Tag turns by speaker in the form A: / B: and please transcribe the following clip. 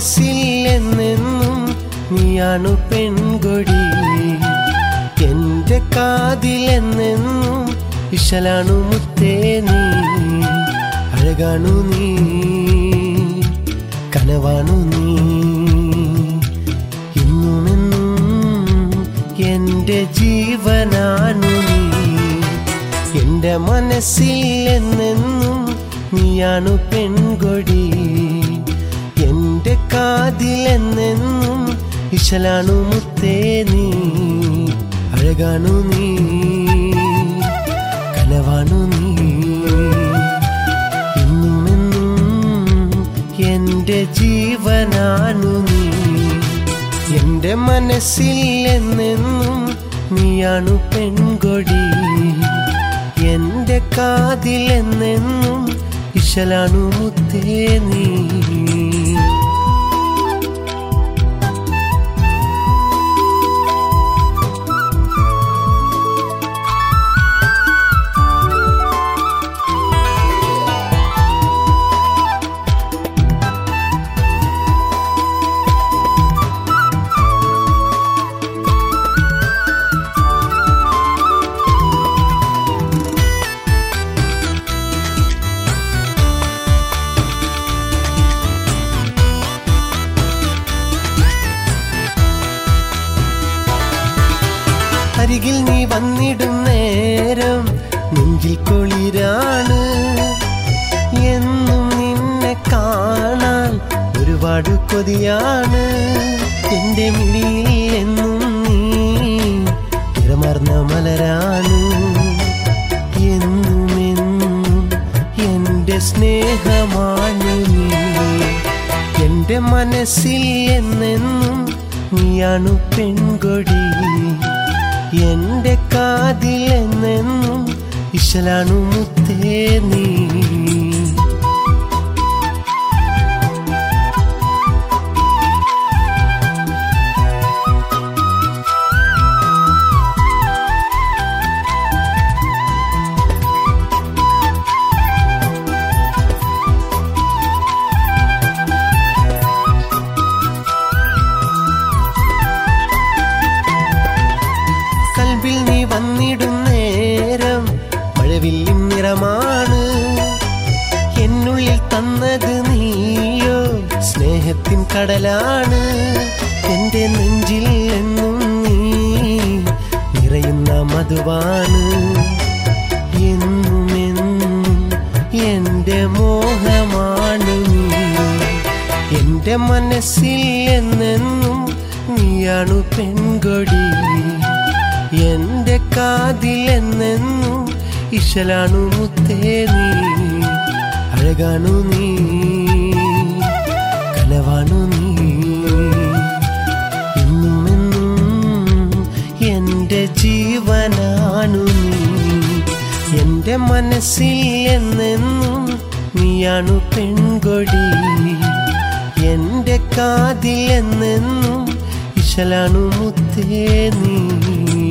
A: മനസ്സിൽ എന്നെന്നും നീയാണു പെൺകൊടി എന്റെ കാതിൽ എന്നെന്നും ഇശലാണു മുത്തേ നീ അഴകാണു നീ കനവാണു നീ ഇന്നുമെന്നും എന്റെ ജീവനാണു നീ എന്റെ മനസ്സിൽ എന്നെന്നും നീയാണു പെൺകൊടി എന്റെ കാതിൽ എന്നെന്നും ഇശലാണു മുത്തേ നീ അഴകാണു നീ കനവാണു നീ ഇന്നുമെന്നും എന്റെ ജീവനാണു നീ എന്റെ മനസ്സിൽ എന്നെന്നും നീയാണു പെൺകൊടി എന്റെ കാതിൽ എന്നെന്നും ഇശലാണു മുത്തേ നീ അരികിൽ നീ വന്നിടും നേരം നെഞ്ചിൽ കുളിരാണ് എന്നും നിന്നെ കാണാൻ ഒരുപാട് കൊതിയാണ് എന്റെ മിഴിയിൽ എന്നും നീ തിരമർന്ന മലരാണ് എന്നും എന്നും എന്റെ സ്നേഹമാണ് നീ എന്റെ മനസ്സിൽ എന്നെന്നും നീയാണു പെൺകൊടി എന്റെ കാതിൽ എന്നെന്നും ഇശലാണു മുത്തേ നീ കൽവിൽ നീ വന്നിടും നേരം മഴവില്ലിൻ നിറമാണ് എന്നുള്ളിൽ തന്നത് നീയോ സ്നേഹത്തിൻ കടലാണ് എന്റെ നെഞ്ചിൽ എന്നും നീ നിറയുന്ന മധുവാണ് എന്നും എന്നും എന്റെ മോഹമാണ് നീ എന്റെ മനസ്സിൽ എന്നെന്നും നീയാണു പെൺകൊടി എന്റെ കാതിൽ എന്നെന്നും ഇശലാണു മുത്തേ നീ അഴകാണു നീ കനവാണു നീ ഇന്നുമെന്നും എന്റെ ജീവനാണു നീ എന്റെ മനസ്സിൽ എന്നെന്നും നീയാണു പെൺകൊടി എന്റെ കാതിൽ എന്നെന്നും ഇശലാണു മുത്തേ നീ